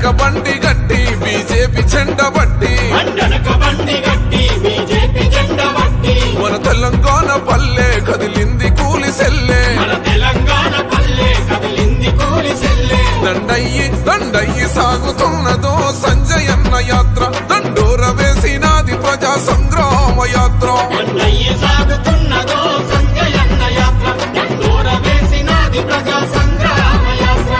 బండి గట్టి బీజేపీ చెండ బట్టి బండనక బండి గట్టి బీజేపీ జెండా బట్టి మన తెలంగాణ పల్లె కదిలింది కూలి సెల్లే మన తెలంగాణ పల్లె కదిలింది కూలి సెల్లే దండయ్యి దండయ్యి సాగుతున్నదో సంజయన్న యాత్ర దండోర వేసినాది ప్రజా సంగ్రామ యాత్ర అన్నయ్య సాగుతున్నదో సంజయన్న యాత్ర దండోర వేసినది ప్రజా సంగ్రామ యాత్ర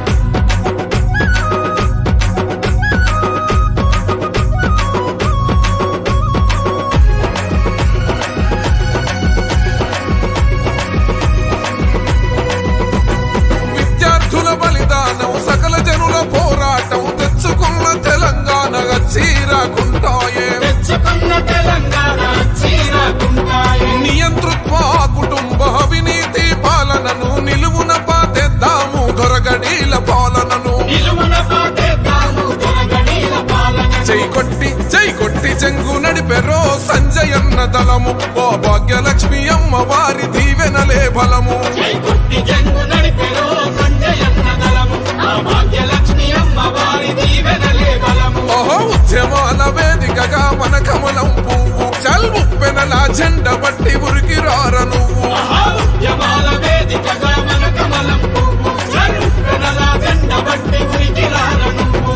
విద్యార్థుల బలిదానం సకల జనుల పోరాటం తెచ్చుకున్న తెలంగాణ చీరాకుంటాయే తెచ్చుకున్న తెలంగాణ చీరకుంటాయి నియంతృత్వ కుటుంబ అవినీతి పాలనను నిలువున పాతేద్దాము దొరగడీల పాలనను నిలువున పాటేద్దాము తెలంగాణ పాలన జై కొట్టి జై కొట్టి చెంగు నడిపెరో సంజయన్న దళము ఓ భాగ్యలక్ష్మి అమ్మ వారి దీవెనలే బలము జై కొట్టి జంగు నడిపెలో సంజయన్న దళము ఆ భాగ్యలక్ష్మి అమ్మ వారి దీవెనలే బలము ఓహో ఉద్యమాల వేదికగా మన కమలం పువ్వు చల్ముప్పెనల జెండ బట్టి ఉరికి రార నువ్వు ఉద్యమాల వేదికగా మన కమలం పువ్వు చరుపెనల జెండ బట్టి ఉరికి రార నువ్వు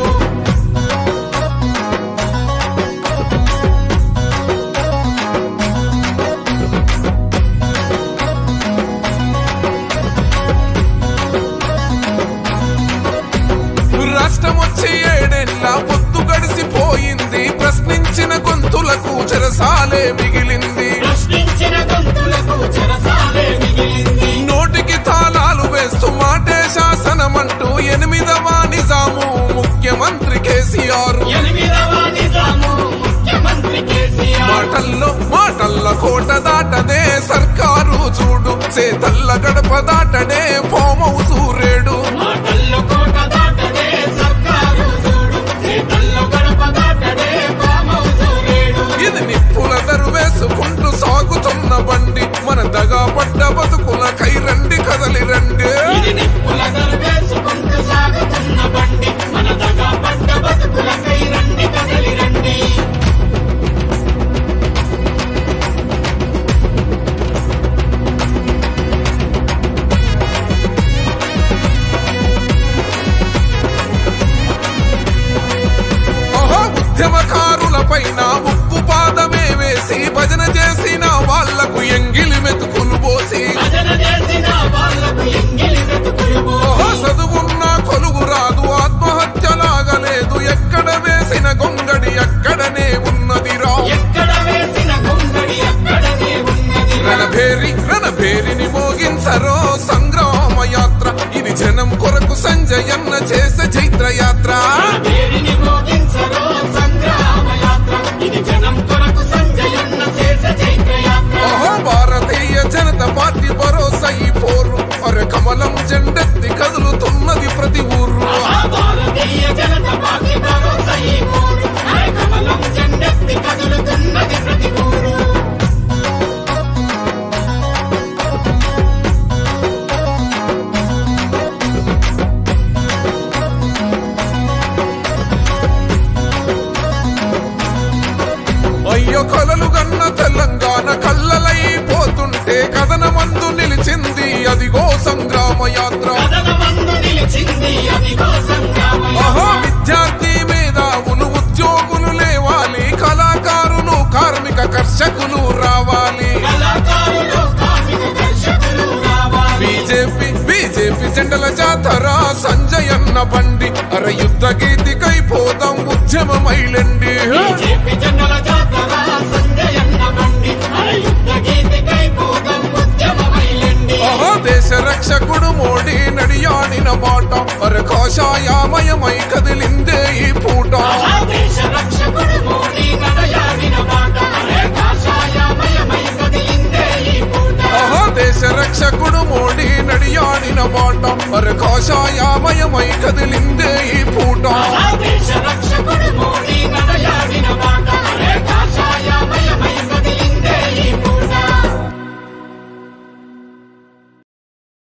రాష్ట్రం వచ్చి ఏడేళ్ల పొత్తు గడిసిపోయింది ప్రశ్నించిన గొంతులకు చెరసాలే మిగిలింది ప్రశ్నించిన గొంతులకు చెరసాలే మిగిలింది నోటికి తాళాలు వేస్తూ మాటే శాసనమంటూ ఎనిమిదవ నిజాము ముఖ్యమంత్రి కేసీఆర్ ఎనిమిదవ నిజాము ముఖ్యమంత్రి కేసీఆర్ మాటల్లో మాటల్ల కోట దాటదే సర్కారు చూడు చేతల్ల గడప దాటడే ఫోమౌసు రేడు మాటల్లో కోట దాటడే సర్కారు చూడు చేతల్లో గడప దాటడే పామౌసు రేడు ఇది నిప్పుల దరువేసుకుంటూ సాగుతున్న బండి మన దగా పడ్డ బతుకుల కై రండి కదలి రండి ఇది నిప్పుల వేసుకుంటూ సాగుతున్న బండి మన దగా పడ్డ బతుకులకై రండి కదలి రండి ఓహో ఉద్యమకారుల పైన ఉప్పు పాదమే వేసి భజన చేసిన వాళ్లకు ఎంగిలి మెతుకులు పోసి భజన చేసిన వాళ్ళకు ఎంగిలి వెతుకులు ఓహో చదువున్న కొలువు రాదు ఆత్మహత్యలాగలేదు ఎక్కడ వేసిన గొంగడి అక్కడనే ఉన్నదిరా ఎక్కడ వేసిన గొంగడి అక్కడనే ఉన్నది రణభేరి రణభేరిని మోగించరో సంగ్రామ యాత్ర ఇది జనం కొరకు సంజయన్న చేసే చైత్ర యాత్ర పేరిని మోగించరో సంగ్రామ యాత్ర ఇది జనం కొరకు సంజయన్న చేసే చైత్ర యాత్ర ఓహో భారతీయ జనతా పార్టీ భరోసా ఈ పోరు అరే కమలం జెండెత్తి కదులుతున్నది ప్రతి ఊరు ఆ భారతీయ జనతా పార్టీ భరోసా ఈ ఊరు కమలం జెండెత్తి కదులుతున్నది ప్రతి ఊరు అయ్యో కలలు గన్న తెలంగాణ కళ్ళలైపోతుంటే కథనమందు నిలిచింది అదిగో సంగ్రామ యాత్ర కథన మందు నిలిచింది అదిగో సంగ్రామ ఆహా యాత్ర విద్యార్థి మేధావులు ఉద్యోగులు లేవాలి కళాకారులు కార్మిక కర్షకులు రావాలి కళాకారులు కార్మిక దర్శకులు రావాలి బీజేపీ బీజేపీ జెండల జాతర సంజయన్న బండి అర యుద్ధ గీతికై పోదాం ఉద్యమమైలండి బీజేపీ జెండల జాతర సంజయన్న బండి అరయుద్ధ గీతికై పోగం ఉద్యమమైలండి ఆహా దేశ రక్షకుడు మోడీ నడియాడిన బాట అర కాషాయామయమై కదిలింది